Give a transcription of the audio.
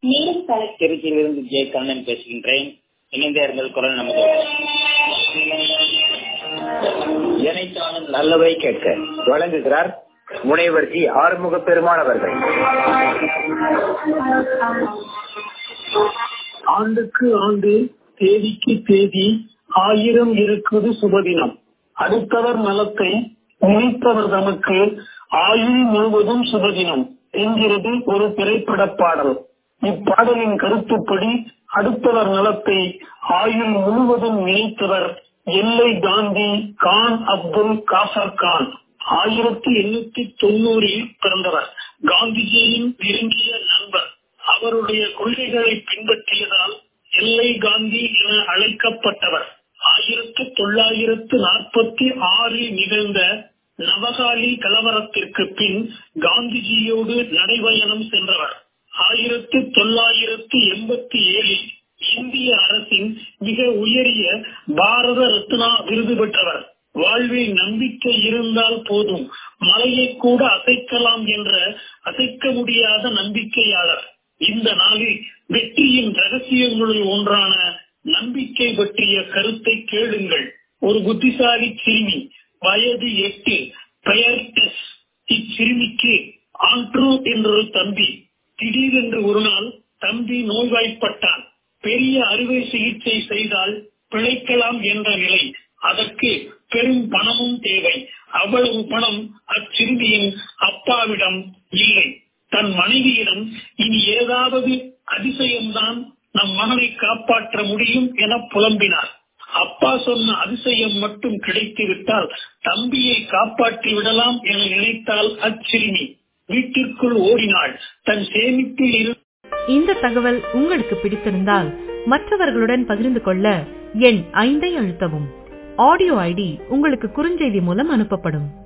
நீலத்தலை திருச்சியிலிருந்து ஜே கண்ணன் பேசுகின்றேன் இணைந்தே இருந்தது குரல் நமது இணைத்தாலும் நல்லவை கேட்க வழங்குகிறார் முனைவர் ஜி ஆறுமுக பெருமான் அவர்கள் ஆண்டுக்கு ஆண்டு தேதிக்கு தேதி ஆயிரம் இருக்குது சுபதினம் அடுத்தவர் நலத்தை நினைத்தவர் தமக்கு ஆயுள் முழுவதும் சுபதினம் என்கிறது ஒரு திரைப்பட பாடல் இப்பாடலின் கருத்துப்படி அடுத்தவர் நலத்தை ஆயுள் முழுவதும் நினைத்தவர் எல்லை காந்தி கான் அப்துல் காசர் கான் ஆயிரத்தி எண்ணூத்தி தொண்ணூறில் பிறந்தவர் காந்திஜியின் நெருங்கிய நண்பர் அவருடைய கொள்கைகளை பின்பற்றியதால் எல்லை காந்தி என அழைக்கப்பட்டவர் ஆயிரத்தி தொள்ளாயிரத்து நாற்பத்தி ஆறில் நிகழ்ந்த நவகாலி கலவரத்திற்கு பின் காந்திஜியோடு நடைபயணம் சென்றவர் ஆயிரத்தி தொள்ளாயிரத்தி எண்பத்தி ஏழில் இந்திய அரசின் மிக உயரிய பாரத ரத்னா விருது பெற்றவர் வாழ்வில் நம்பிக்கை இருந்தால் போதும் மலையை கூட அசைக்கலாம் என்ற அசைக்க முடியாத நம்பிக்கையாளர் இந்த நாளில் வெற்றியின் ரகசியங்களில் ஒன்றான நம்பிக்கை பற்றிய கருத்தை கேளுங்கள் ஒரு புத்திசாலி சிறுமி வயது எட்டு பெயர் டெஸ் இச்சிறுமிக்கு ஆண்ட்ரூ என்ற ஒரு தம்பி திடீரென்று ஒரு நாள் தம்பி நோய்வாய்ப்பட்டான் பெரிய அறுவை சிகிச்சை செய்தால் பிழைக்கலாம் என்ற நிலை அதற்கு பெரும் பணமும் தேவை அவ்வளவு பணம் அச்சிறுமியின் அப்பாவிடம் இல்லை தன் மனைவியிடம் இனி ஏதாவது அதிசயம்தான் நம் மகனை காப்பாற்ற முடியும் என புலம்பினார் அப்பா சொன்ன அதிசயம் மட்டும் கிடைத்துவிட்டால் தம்பியை காப்பாற்றி விடலாம் என நினைத்தால் அச்சிறுமி வீட்டிற்குள் ஓடினாள் தன் சேமிப்பில் இருந்து இந்த தகவல் உங்களுக்கு பிடித்திருந்தால் மற்றவர்களுடன் பகிர்ந்து கொள்ள எண் ஐந்தை அழுத்தவும் ஆடியோ ஐடி உங்களுக்கு குறுஞ்செய்தி மூலம் அனுப்பப்படும்